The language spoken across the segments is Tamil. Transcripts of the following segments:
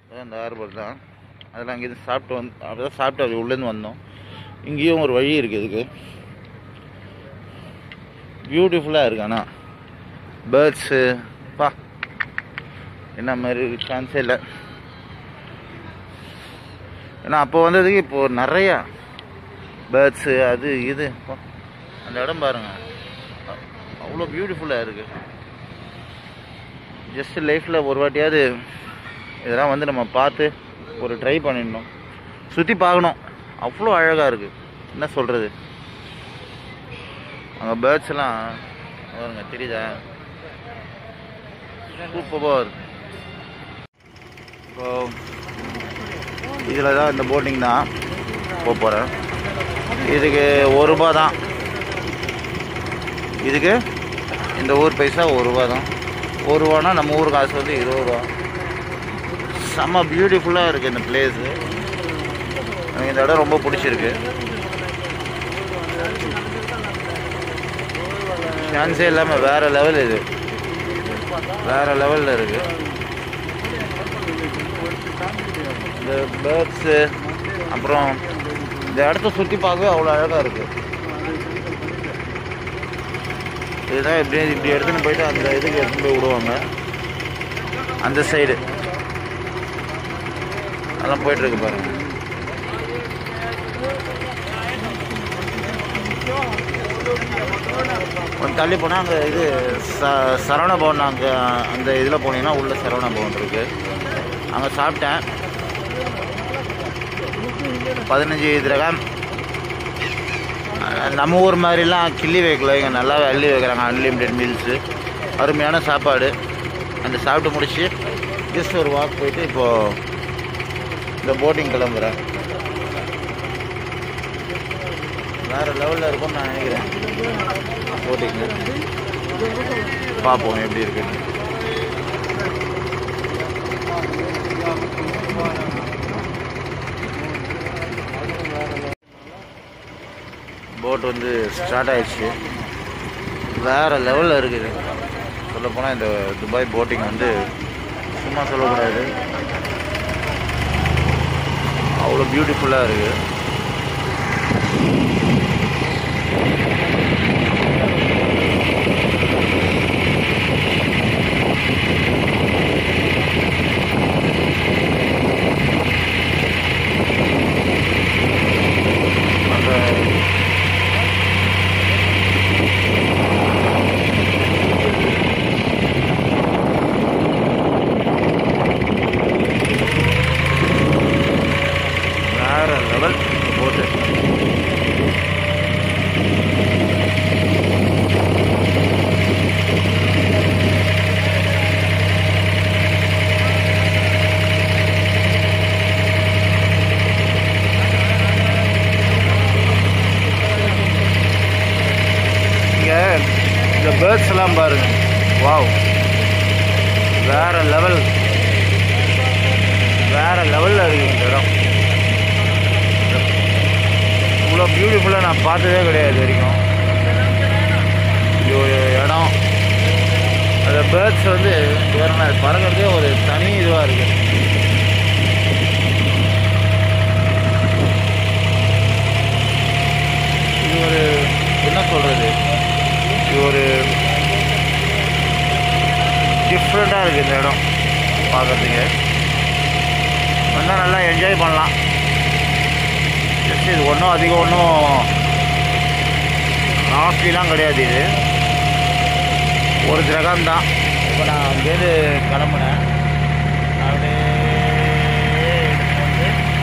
அதான் இந்த ஹார்பர் தான் அதெல்லாம் அங்கேருந்து சாப்பிட்டு வந்து அப்போ தான் சாப்பிட்டு அது உள்ளேருந்து வந்தோம் இங்கேயும் ஒரு வழி இருக்குது இதுக்கு பியூட்டிஃபுல்லாக இருக்கு ஆனால் பேர்ட்ஸு பா என்ன மாதிரி சான்ஸே இல்லை ஏன்னா அப்போ வந்ததுக்கு இப்போ நிறையா பேர்ட்ஸு அது இது பா. அந்த இடம் பாருங்க அ- அவ்வளோ பியூட்டிஃபுல்லாக இருக்குது ஜஸ்ட் லைஃப்பில் ஒரு வாட்டியாவது இதெல்லாம் வந்து நம்ம பார்த்து ஒரு ட்ரை பண்ணிடணும் சுற்றி பார்க்கணும் அவ்வளோ அழகாக இருக்குது என்ன சொல்கிறது அங்கே பேர்ட்ஸ் எல்லாம் பாருங்க தெரியுதா சூப்பராக இருக்கு இப்போ இதில் தான் இந்த போட்டிங் தான் போக போகிறேன் இதுக்கு ஒரு ரூபா தான் இதுக்கு இந்த ஊர் பைசா ஒரு ரூபா தான் ஒரு ரூபானா நம்ம ஊர் காசு வந்து இருபது ரூபா செம்ம பியூட்டிஃபுல்லாக இருக்குது இந்த பிளேஸு எனக்கு இந்த இடம் ரொம்ப பிடிச்சிருக்கு சான்ஸே இல்லாமல் வேறு லெவல் இது வேறு லெவலில் இருக்குது இந்த பேர்ட்ஸு அப்புறம் இந்த இடத்த சுற்றி பார்க்கவே அவ்வளோ அழகாக இருக்குது இதுதான் இப்படி இப்படி எடுத்துன்னு போயிட்டு அந்த இதுக்கு எடுத்துன்னு போய் விடுவாங்க அந்த சைடு அதெல்லாம் போயிட்டுருக்கு பாருங்க கொஞ்சம் தள்ளி போனால் அங்கே இது ச சரவண பவன் அங்கே அந்த இதில் போனீங்கன்னா உள்ள சரவண பவன் இருக்குது அங்கே சாப்பிட்டேன் பதினஞ்சு திரகம் அஹ் நம்ம ஊர் மாதிரிலாம் கிள்ளி வைக்கல இங்கே நல்லா அள்ளி வைக்கிறாங்க அன்லிமிட்டெட் மீல்ஸு அருமையான சாப்பாடு அந்த சாப்பிட்டு முடிச்சு ஜஸ்ட் ஒரு வாக் போயிட்டு இப்போது இந்த போட்டிங் கிளம்புறேன் வேறு லெவலில் இருக்கும்னு நான் நினைக்கிறேன் போட்டிங்கு பார்ப்போம் எப்படி இருக்குன்னு போட் வந்து ஸ்டார்ட் ஆயிடுச்சு வேறு லெவலில் இருக்குது சொல்லப்போனால் இந்த துபாய் போட்டிங் வந்து சும்மா சொல்லக்கூடாது அவ்வளோ பியூட்டிஃபுல்லாக இருக்குது அந்த வேற லெவல் போட்டு இங்க இந்த பேர்ட்ஸ் எல்லாம் பாருங்க வாவ் வேற லெவல் வேற லெவல்ல இருக்கு இந்த இடம் இவ்வளோ பியூட்டிஃபுல்லாக நான் பார்த்ததே கிடையாது இது வரைக்கும் இது ஒரு இடம் அந்த பேர்ட்ஸ் வந்து வேற என்ன, அது பறக்கிறதே ஒரு தனி இதுவாக இருக்கு இது ஒரு என்ன சொல்றது இது ஒரு டிஃப்ரெண்ட்டாக இருக்குது இந்த இடம் பார்க்கறதுக்கு வந்தால் நல்லா என்ஜாய் பண்ணலாம் ஜஸ்ட் இது ஒன்றும் அதிகம் ஒன்றும் காஸ்ட்லிலாம் கிடையாது இது ஒரு கிரகம் தான் இப்போ நான் அங்கேருந்து கிளம்புனேன் அப்படியே எடுத்துட்டு வந்து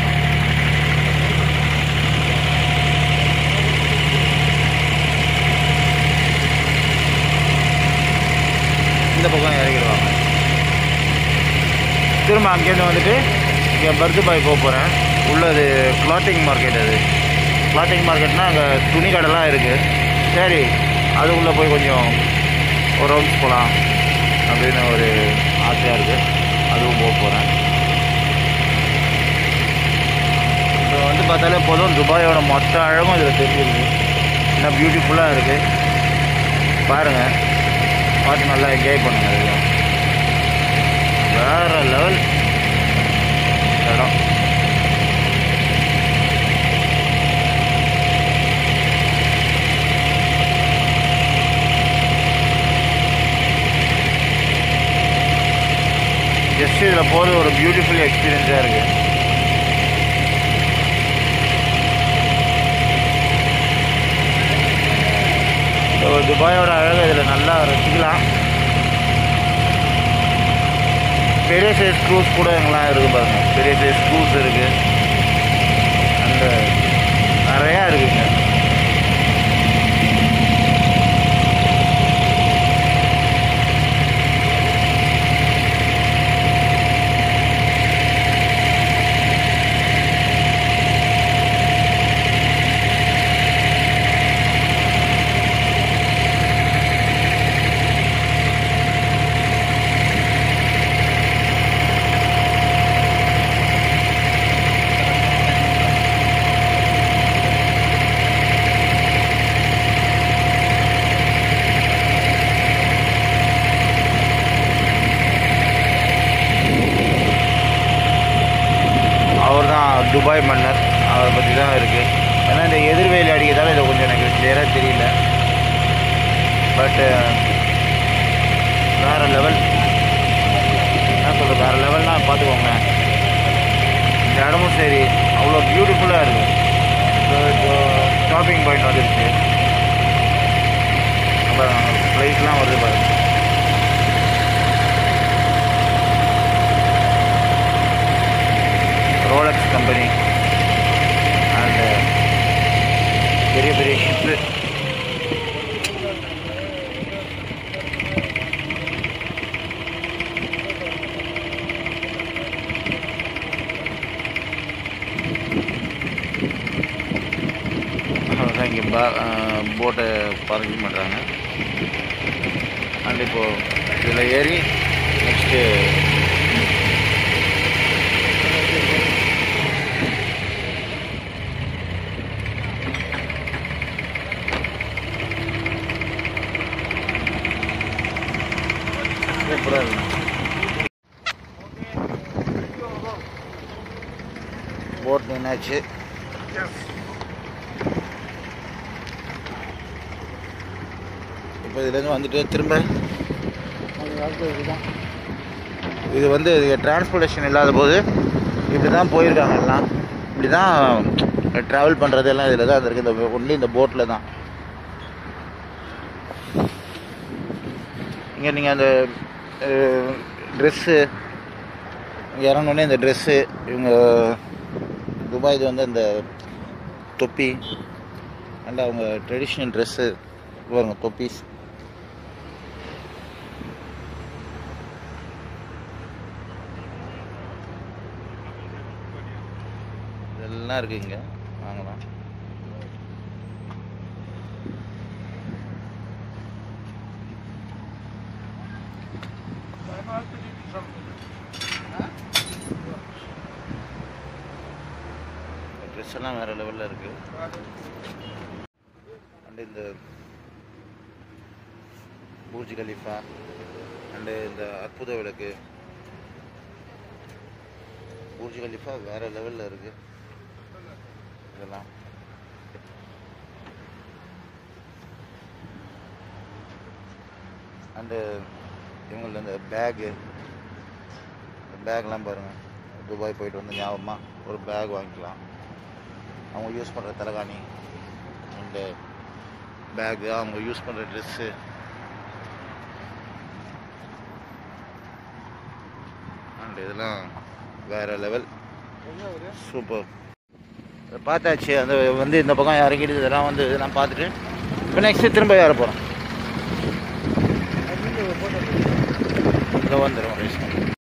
இந்த பக்கம் இறங்கிடுவாங்க திரும்ப அங்கேருந்து வந்துட்டு இங்கே பர்துபாய் போக போகிறேன் உள்ளது கிளாத்திங் மார்க்கெட் அது கிளாத்திங் மார்க்கெட்னால் அங்கே துணி கடைலாம் இருக்குது சரி அதுக்குள்ளே போய் கொஞ்சம் ஒரு ரவுண்ட்ஸ் போகலாம் அப்படின்னு ஒரு ஆசையாக இருக்குது அதுவும் போக போகிறேன் இப்போ வந்து பார்த்தாலே போதும் துபாயோட மொத்த அழகும் இதில் தெரியுது என்ன பியூட்டிஃபுல்லாக இருக்குது பாருங்கள் பார்த்து நல்லா என்ஜாய் பண்ணுங்கள் இதெல்லாம் வேறு லெவல் இடம் ஜஸ்ட் இதில் போகிறது ஒரு பியூட்டிஃபுல் எக்ஸ்பீரியன்ஸாக இருக்குது ஸோ துபாயோட அழகு இதில் நல்லா ரசிக்கலாம் பெரிய சைஸ் க்ரூஸ் கூட எங்கெல்லாம் இருக்குது பாருங்க பெரிய சைஸ் க்ரூஸ் இருக்குது அந்த நிறையா இருக்குங்க அவர் தான் துபாய் மன்னர் அவரை பற்றி தான் இருக்குது ஏன்னா இந்த எதிர்வெயில் அடிக்கிறதால இது கொஞ்சம் எனக்கு கிளியராக தெரியல பட்டு வேறு லெவல் என்ன சொல்கிறது வேறு லெவல்னால் பார்த்துக்கோங்க இந்த இடமும் சரி அவ்வளோ பியூட்டிஃபுல்லாக இருக்குது இப்போ ஷாப்பிங் பாயிண்ட் வந்துருச்சு அப்புறம் ஃப்ளைட்லாம் வருது பாருங்க ரோலக்ஸ் கம்பெனி அண்ட் பெரிய பெரிய ஷிப்பு அவ்வளோதான் இங்கே பா போட்டை பார்க்கிங் பண்ணுறாங்க அண்ட் இப்போது இதில் ஏறி நெக்ஸ்ட்டு சூப்பராக இருக்கும் போட் நின்னாச்சு இப்போ இதுலேருந்து வந்துட்டு திரும்ப இது வந்து டிரான்ஸ்போர்ட்டேஷன் இல்லாத போது இப்படி தான் போயிருக்காங்க எல்லாம் இப்படி தான் ட்ராவல் பண்ணுறது எல்லாம் இதில் தான் இருக்குது இந்த ஒன்லி இந்த போட்டில் தான் இங்கே நீங்கள் அந்த ட்ரெஸ்ஸு இங்கே இறங்கினோடனே இந்த ட்ரெஸ்ஸு இவங்க துபாய் இது வந்து அந்த தொப்பி அண்ட் அவங்க ட்ரெடிஷ்னல் ட்ரெஸ்ஸு பாருங்க தொப்பிஸ் இதெல்லாம் இருக்கு இங்கே வாங்கலாம் ட்ரெஸ் எல்லாம் வேற லெவலில் இருக்கு அண்ட் இந்த பூர்ஜ் கலீஃபா அண்டு இந்த அற்புத விளக்கு பூர்ஜ் கலீஃபா வேற லெவலில் இருக்கு இதெல்லாம் அண்டு இவங்கள இந்த பேகு பேக்லாம் பாருங்கள் துபாய் போயிட்டு வந்து ஞாபகமாக ஒரு பேக் வாங்கிக்கலாம் அவங்க யூஸ் பண்ணுற தலகாணி அண்டு பேகு அவங்க யூஸ் பண்ணுற ட்ரெஸ்ஸு அண்ட் இதெல்லாம் வேறு லெவல் சூப்பர் பார்த்தாச்சு அந்த வந்து இந்த பக்கம் இறங்கிட்டு இதெல்லாம் வந்து இதெல்லாம் பார்த்துட்டு இப்போ நெக்ஸ்ட்டு திரும்ப ஏற போகிறோம் இங்கே வந்துடும்